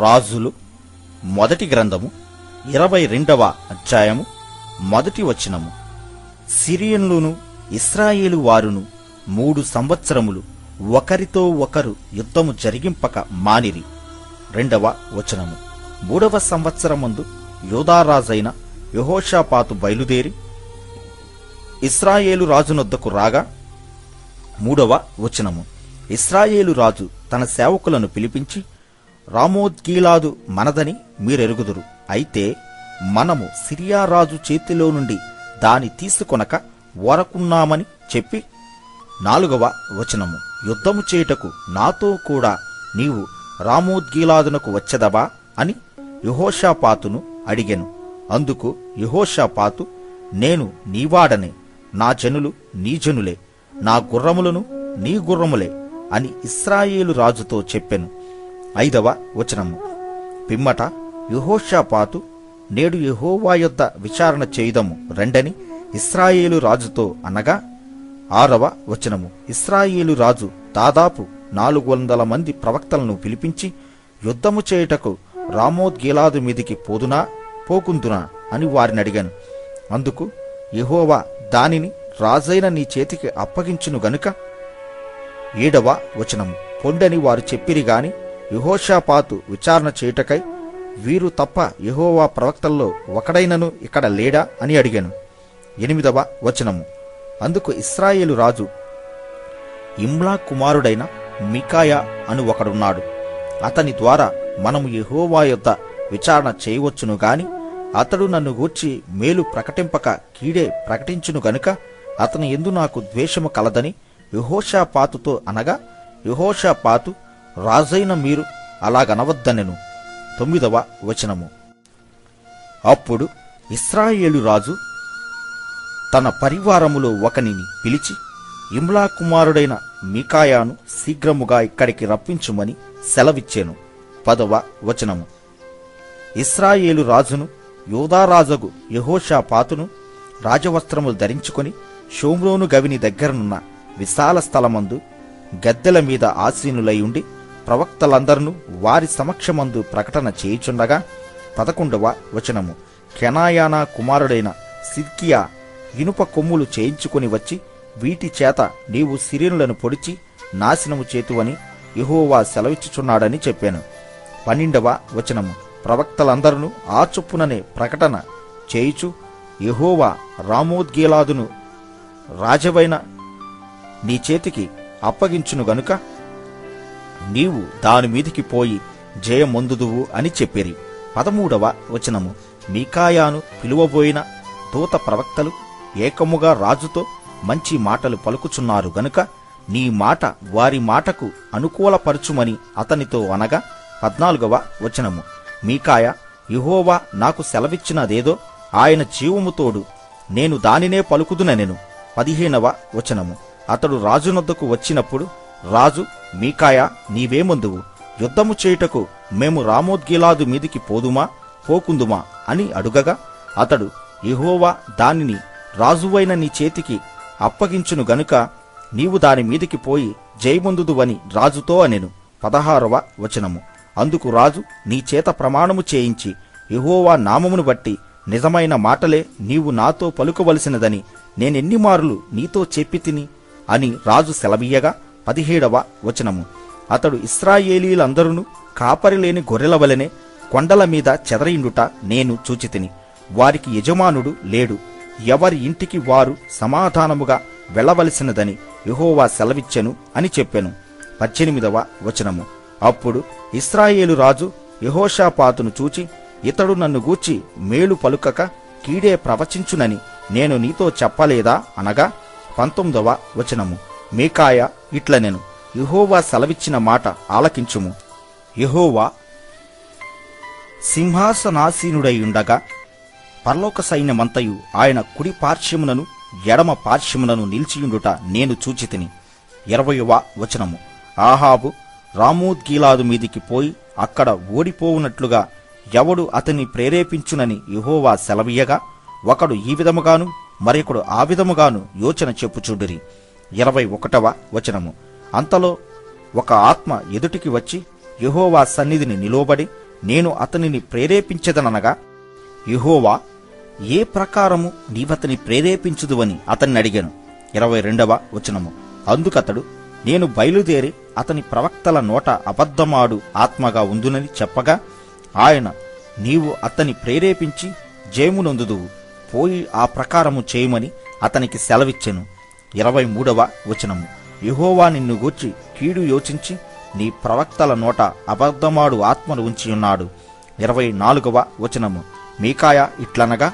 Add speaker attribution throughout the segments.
Speaker 1: రాజులు మొదటి గ్రంథము ఇరవై రెండవ అధ్యాయము మొదటి వచనము సిరియన్లును ఇస్రాయేలు వారును మూడు సంవత్సరములు ఒకరితో ఒకరు యుద్ధము జరిగింపక మానిరి రెండవ వచనము మూడవ సంవత్సరమందు యోధారాజైన యహోషాపాతు బయలుదేరి ఇస్రాయేలు రాజునొద్దకు రాగా మూడవ వచనము ఇస్రాయేలు రాజు తన సేవకులను పిలిపించి రామోద్గీలాదు మనదని మీరెరుగుదురు అయితే మనము సిరియా రాజు చేతిలో నుండి దాని తీసుకొనక ఓరకున్నామని చెప్పి నాలుగవ వచనము యుద్ధము చేయుటకు నాతో కూడా నీవు రామోద్గీలాదునకు వచ్చెదవా అని యహోషాపాతును అడిగెను అందుకు యహోషాపాతు నేను నీవాడనే నా జనులు నీ జనులే నా గుర్రములను నీ గుర్రములే అని ఇస్రాయేలు రాజుతో చెప్పెను ఐదవ వచనము పిమ్మట యహోషాపాతు నేడు యెహోవా యొద్ద విచారణ చేయుదము రెండని ఇస్రాయేలు రాజుతో అనగా ఆరవ వచనము ఇస్రాయేలు రాజు దాదాపు నాలుగు వందల మంది ప్రవక్తలను పిలిపించి యుద్ధము చేయుటకు రామోద్గీలాదు మీదికి పోదునా పోకుందునా అని వారిని అడిగాను అందుకు యెహోవా దానిని రాజైన నీ చేతికి అప్పగించును గనుక ఏడవ వచనము పొండని వారు చెప్పిరి గాని యహోషాపాతు విచారణ చేయుటకై వీరు తప్ప యెహోవా ప్రవక్తల్లో ఒకడైనను ఇక్కడ లేడా అని అడిగాను ఎనిమిదవ వచనము అందుకు ఇస్రాయేలు రాజు ఇమ్లా కుమారుడైన మికాయా అను ఒకడున్నాడు అతని ద్వారా మనము యెహోవా యొద్ద విచారణ చేయవచ్చును గాని అతడు నన్ను గూర్చి మేలు ప్రకటింపక కీడే ప్రకటించును గనుక అతని ఎందు నాకు ద్వేషము కలదని యహోషాపాతుతో అనగా యహోషాపాతు రాజైన మీరు అలాగనవద్దనెను తొమ్మిదవ వచనము అప్పుడు ఇస్రాయేలు రాజు తన పరివారములో ఒకనిని పిలిచి ఇమ్లా కుమారుడైన మికాయాను శీఘ్రముగా ఇక్కడికి రప్పించుమని సెలవిచ్చాను పదవ వచనము ఇస్రాయేలు రాజును యోధారాజగు యహోషాపాతును రాజవస్త్రములు ధరించుకొని షోమ్రోను గవిని దగ్గరనున్న విశాల స్థలమందు గద్దెల మీద ఆసీనులై ఉండి ప్రవక్తలందరూ వారి సమక్షమందు ప్రకటన చేయుచుండగా పదకొండవ వచనము కెనాయానా కుమారుడైన సిద్కియా ఇనుప కొమ్ములు చేయించుకొని వచ్చి వీటి చేత నీవు సిరియనులను పొడిచి నాశనము చేతువని యెహోవా సెలవిచ్చుచున్నాడని చెప్పాను పన్నెండవ వచనము ప్రవక్తలందరూ ఆ చొప్పుననే ప్రకటన చేయుచు యెహోవా రామోద్గీలాదును రాజవైన నీ చేతికి అప్పగించును గనుక నీవు దాని మీదికి పోయి జయమొందుదువు అని చెప్పిరి పదమూడవ వచనము మీకాయాను పిలువబోయిన దూత ప్రవక్తలు ఏకముగా రాజుతో మంచి మాటలు పలుకుచున్నారు గనుక నీ మాట వారి మాటకు అనుకూలపరచుమని అతనితో అనగా పద్నాలుగవ వచనము మీకాయ యెహోవా నాకు సెలవిచ్చినదేదో ఆయన జీవముతోడు నేను దానినే పలుకుదునెను పదిహేనవ వచనము అతడు రాజునొద్దకు వచ్చినప్పుడు రాజు మీకాయ నీవేమందువు యుద్ధము చేయుటకు మేము రామోద్గీలాదు మీదికి పోదుమా పోకుందుమా అని అడుగగా అతడు యెహోవా దానిని రాజువైన నీ చేతికి అప్పగించును గనుక నీవు దాని మీదికి పోయి జయముందుదువని రాజుతో అనెను పదహారవ వచనము అందుకు రాజు నీ చేత ప్రమాణము చేయించి యెహోవా నామమును బట్టి నిజమైన మాటలే నీవు నాతో పలుకవలసినదని నేనెన్ని మారులు నీతో చెప్పి తిని అని రాజు సెలవీయగా పదిహేడవ వచనము అతడు ఇస్రాయేలీలందరూ కాపరి లేని గొర్రెల వలెనే కొండల మీద చెదరయిండుట నేను చూచితిని వారికి యజమానుడు లేడు ఎవరి ఇంటికి వారు సమాధానముగా వెళ్ళవలసినదని యెహోవా సెలవిచ్చెను అని చెప్పెను పద్దెనిమిదవ వచనము అప్పుడు ఇస్రాయేలు రాజు యెహోషాపాతును చూచి ఇతడు నన్ను గూర్చి మేలు పలుకక కీడే ప్రవచించునని నేను నీతో చెప్పలేదా అనగా పంతొమ్మిదవ వచనము మీకాయ ఇట్లనెను యెహోవా సెలవిచ్చిన మాట ఆలకించుము యెహోవా సింహాసనాసీనుడై ఉండగా పరలోక సైన్యమంతయు ఆయన కుడి పార్శ్వమునను ఎడమ పార్శ్వమునను నిలిచియుండుట నేను చూచితిని ఇరవయవ వచనము ఆహాబు రామోద్గీలాదు మీదికి పోయి అక్కడ ఓడిపోవునట్లుగా ఎవడు అతన్ని ప్రేరేపించునని యెహోవా సెలవీయగా ఒకడు ఈ విధముగాను మరొకడు ఆ విధముగాను యోచన చెప్పుచుండిరి ఇరవై ఒకటవ వచనము అంతలో ఒక ఆత్మ ఎదుటికి వచ్చి యెహోవా సన్నిధిని నిలోబడి నేను అతనిని ప్రేరేపించదనగా యెహోవా ఏ ప్రకారము నీవతని ప్రేరేపించుదువని అతన్ని అడిగాను ఇరవై రెండవ వచనము అందుకతడు నేను బయలుదేరి అతని ప్రవక్తల నోట అబద్ధమాడు ఆత్మగా ఉందునని చెప్పగా ఆయన నీవు అతని ప్రేరేపించి జయమునందుదువు పోయి ఆ ప్రకారము చేయమని అతనికి సెలవిచ్చెను ఇరవై మూడవ వచనము యెహోవా నిన్ను గూర్చి కీడు యోచించి నీ ప్రవక్తల నోట అబద్ధమాడు ఆత్మను ఉంచి ఉన్నాడు ఇరవై నాలుగవ వచనము మీకాయ ఇట్లనగా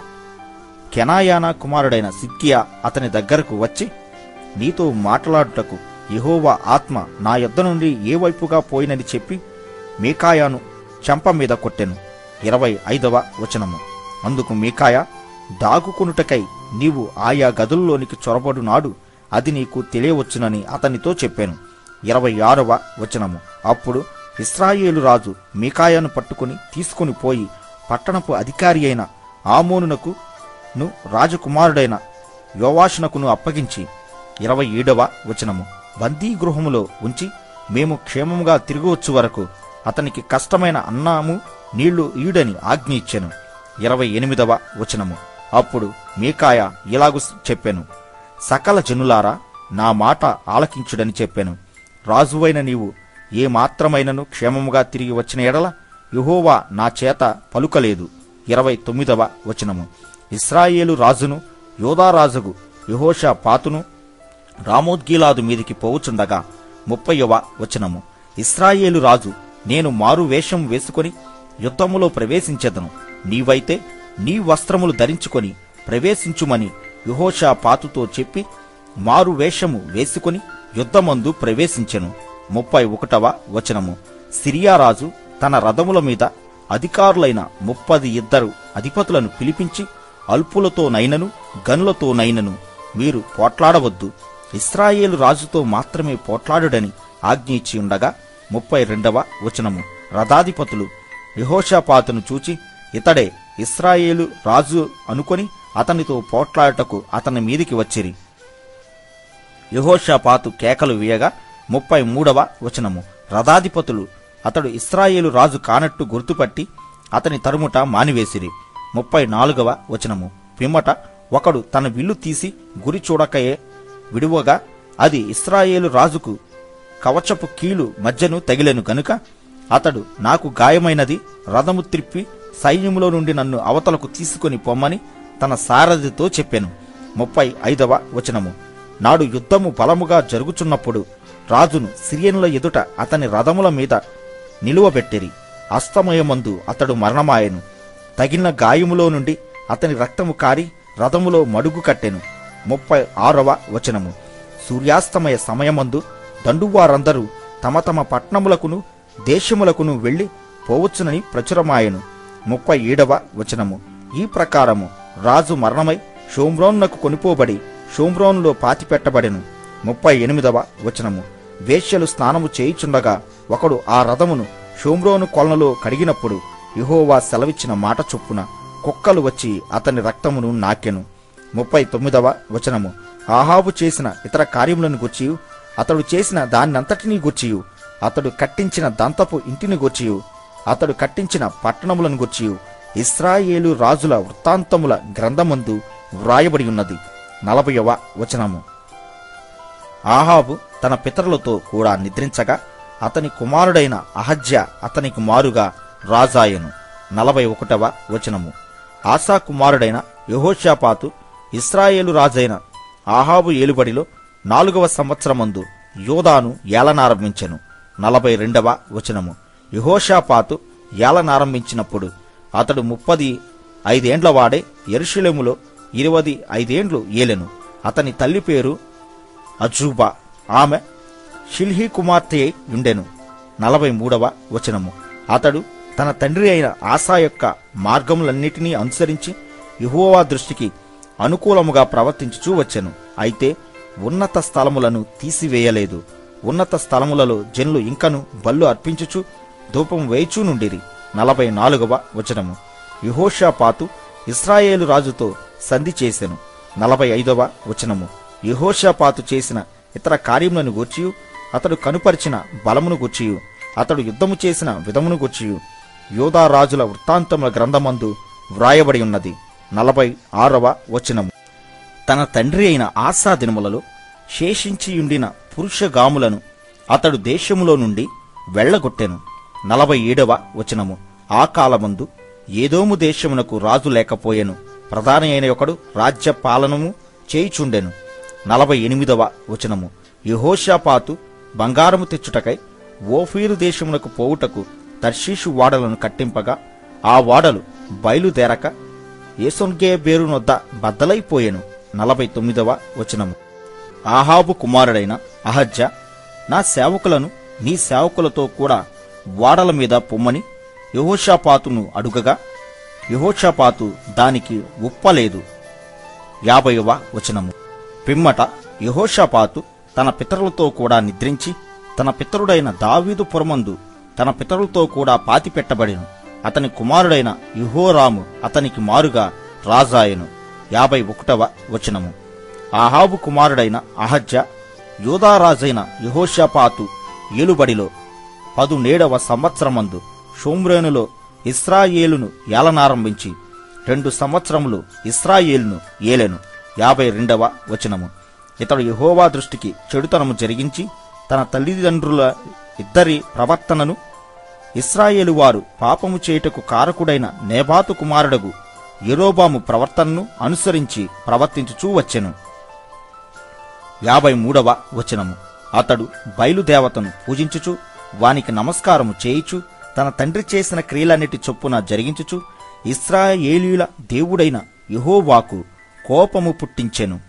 Speaker 1: కెనాయానా కుమారుడైన సిద్కియా అతని దగ్గరకు వచ్చి నీతో మాట్లాడుటకు యెహోవా ఆత్మ నా యొద్ద నుండి ఏ వైపుగా పోయినని చెప్పి మీకాయాను చెంప మీద కొట్టెను ఇరవై ఐదవ వచనము అందుకు మీకాయ దాగుకొనుటకై నీవు ఆయా గదుల్లోనికి చొరబడు నాడు అది నీకు తెలియవచ్చునని అతనితో చెప్పాను ఇరవై ఆరవ వచనము అప్పుడు ఇస్రాయేలు రాజు మీకాయాను పట్టుకుని తీసుకుని పోయి పట్టణపు అధికారి అయిన ఆమోనునకు ను రాజకుమారుడైన యోవాషునకును అప్పగించి ఇరవై ఏడవ వచనము బందీగృహములో ఉంచి మేము క్షేమముగా తిరిగొచ్చు వరకు అతనికి కష్టమైన అన్నాము నీళ్లు ఈడని ఆజ్ఞ ఇచ్చెను ఇరవై ఎనిమిదవ వచనము అప్పుడు మీకాయ ఇలాగు చెప్పెను సకల జనులారా నా మాట ఆలకించుడని చెప్పాను రాజువైన నీవు ఏ మాత్రమైనను క్షేమముగా తిరిగి వచ్చిన ఎడల యెహోవా నా చేత పలుకలేదు ఇరవై తొమ్మిదవ వచనము ఇస్రాయేలు రాజును యోధారాజుగు యెహోషా పాతును రామోద్గీలాదు మీదికి పోవుచుండగా ముప్పైవ వచనము ఇస్రాయేలు రాజు నేను మారు వేషం వేసుకొని యుద్ధములో ప్రవేశించెదను నీవైతే నీ వస్త్రములు ధరించుకొని ప్రవేశించుమని యుహోషా పాతుతో చెప్పి మారు వేషము వేసుకొని యుద్ధమందు ప్రవేశించెను ముప్పై ఒకటవ వచనము సిరియా రాజు తన రథముల మీద అధికారులైన ముప్పది ఇద్దరు అధిపతులను పిలిపించి అల్పులతో నైనను గనులతో నైనను మీరు పోట్లాడవద్దు ఇస్రాయేలు రాజుతో మాత్రమే పోట్లాడుడని ఆజ్ఞ ఇచ్చి ఉండగా ముప్పై రెండవ వచనము రథాధిపతులు యహోషాపాతును చూచి ఇతడే ఇస్రాయేలు రాజు అనుకొని అతనితో పోట్లాడటకు అతని మీదికి వచ్చిరి యహోషాపాతు కేకలు వేయగా ముప్పై మూడవ వచనము రథాధిపతులు అతడు ఇస్రాయేలు రాజు కానట్టు గుర్తుపట్టి అతని తరుముట మానివేసిరి ముప్పై నాలుగవ వచనము పిమ్మట ఒకడు తన విల్లు తీసి గురి చూడకయే విడువగా అది ఇస్రాయేలు రాజుకు కవచపు కీలు మధ్యను తగిలెను గనుక అతడు నాకు గాయమైనది రథము త్రిప్పి సైన్యములో నుండి నన్ను అవతలకు తీసుకొని పొమ్మని తన సారథితో చెప్పెను ముప్పై ఐదవ వచనము నాడు యుద్ధము బలముగా జరుగుచున్నప్పుడు రాజును సిరియనుల ఎదుట అతని రథముల మీద నిలువబెట్టిరి అస్తమయమందు అతడు మరణమాయెను తగిలిన గాయములో నుండి అతని రక్తము కారి రథములో మడుగు కట్టెను ముప్పై ఆరవ వచనము సూర్యాస్తమయ సమయమందు దండువారందరూ తమ తమ పట్టణములకును దేశములకును వెళ్లి పోవచ్చునని ప్రచురమాయెను ముప్పై ఏడవ వచనము ఈ ప్రకారము రాజు మరణమై షోమ్రోన్నకు కొనిపోబడి షోమ్రోన్లో పాతిపెట్టబడెను ముప్పై ఎనిమిదవ వచనము వేశ్యలు స్నానము చేయుచుండగా ఒకడు ఆ రథమును షోమ్రోను కొలనులో కడిగినప్పుడు యెహోవా సెలవిచ్చిన మాట చొప్పున కుక్కలు వచ్చి అతని రక్తమును నాకెను ముప్పై తొమ్మిదవ వచనము ఆహాబు చేసిన ఇతర కార్యములను గుర్చియు అతడు చేసిన దాన్నంతటినీ గుర్చియు అతడు కట్టించిన దంతపు ఇంటిని గుర్చియు అతడు కట్టించిన పట్టణములను గుర్చియు ఇస్రాయేలు రాజుల వృత్తాంతముల గ్రంథమందు వ్రాయబడి ఉన్నది నలభైవ వచనము ఆహాబు తన పితరులతో కూడా నిద్రించగా అతని కుమారుడైన అహజ్య అతనికి మారుగా రాజాయను నలభై ఒకటవ వచనము ఆసా కుమారుడైన యెహోషాపాతు ఇస్రాయేలు రాజైన ఆహాబు ఏలుబడిలో నాలుగవ సంవత్సరమందు యోదాను ఏలనారంభించెను నలభై రెండవ వచనము యెహోషాపాతు ఏలనారంభించినప్పుడు అతడు ముప్పది ఐదేండ్ల వాడే ఎరుషులెములో ఇరవది ఐదేండ్లు ఏలెను అతని తల్లి పేరు అజూబా ఆమె షిల్హీ కుమార్తె అయి ఉండెను నలభై మూడవ వచనము అతడు తన తండ్రి అయిన ఆశా యొక్క మార్గములన్నిటినీ అనుసరించి యెహోవా దృష్టికి అనుకూలముగా ప్రవర్తించుచూ వచ్చెను అయితే ఉన్నత స్థలములను తీసివేయలేదు ఉన్నత స్థలములలో జనులు ఇంకను బల్లు అర్పించుచు ధూపం వేయిచూ నుండిరి నలభై నాలుగవ వచనము యెహోషాపాతు ఇస్రాయేలు రాజుతో సంధి చేసెను నలభై ఐదవ వచనము యెహోషాపాతు చేసిన ఇతర కార్యములను గూర్చియు అతడు కనుపరిచిన బలమును గూర్చియు అతడు యుద్ధము చేసిన విధమును గూర్చియు యోధా రాజుల వృత్తాంతముల గ్రంథమందు వ్రాయబడి ఉన్నది నలభై ఆరవ వచనము తన తండ్రి అయిన ఆశా దినములలో శేషించియుండిన పురుషగాములను అతడు దేశములో నుండి వెళ్ళగొట్టెను నలభై ఏడవ వచనము ఆ కాలమందు ఏదోము దేశమునకు రాజు లేకపోయెను ప్రధాని అయిన ఒకడు రాజ్య పాలనము చేయుచుండెను నలభై ఎనిమిదవ వచనము యెహోషాపాతు బంగారము తెచ్చుటకై ఓఫీరు దేశమునకు పోవుటకు తర్షీషు వాడలను కట్టింపగా ఆ వాడలు బయలుదేరక ఏసొన్గే బేరునొద్ద బద్దలైపోయెను నలభై తొమ్మిదవ వచనము ఆహాబు కుమారుడైన అహజ్య నా సేవకులను నీ సేవకులతో కూడా వాడల మీద పొమ్మని యహోషాపాతును అడుగగా యహోషాపాతు దానికి ఒప్పలేదు యాభైవ వచనము పిమ్మట యహోషాపాతు తన పితరులతో కూడా నిద్రించి తన పితరుడైన దావీదు పురమందు తన పితరులతో కూడా పాతిపెట్టబడిను అతని కుమారుడైన యుహోరాము అతనికి మారుగా రాజాయను యాభై ఒకటవ వచనము ఆహాబు కుమారుడైన అహజ్య యూదారాజైన యహోషాపాతు ఏలుబడిలో పదునేడవ సంవత్సరమందు షోమ్రేనులో ఇస్రాయేలును ఏలనారంభించి రెండు సంవత్సరములు ఇస్రాయేలును ఏలెను యాభై రెండవ వచనము ఇతడు యెహోవా దృష్టికి చెడుతనము జరిగించి తన తల్లిదండ్రుల ఇద్దరి ప్రవర్తనను ఇస్రాయేలు వారు పాపము చేయుటకు కారకుడైన నేబాతు కుమారుడగు యెరోబాము ప్రవర్తనను అనుసరించి ప్రవర్తించుచూ వచ్చెను యాభై మూడవ వచనము అతడు బయలుదేవతను పూజించుచు వానికి నమస్కారము చేయుచు తన తండ్రి చేసిన క్రియలన్నిటి చొప్పున జరిగించుచు ఇస్రాయేలీయుల దేవుడైన యెహోవాకు కోపము పుట్టించెను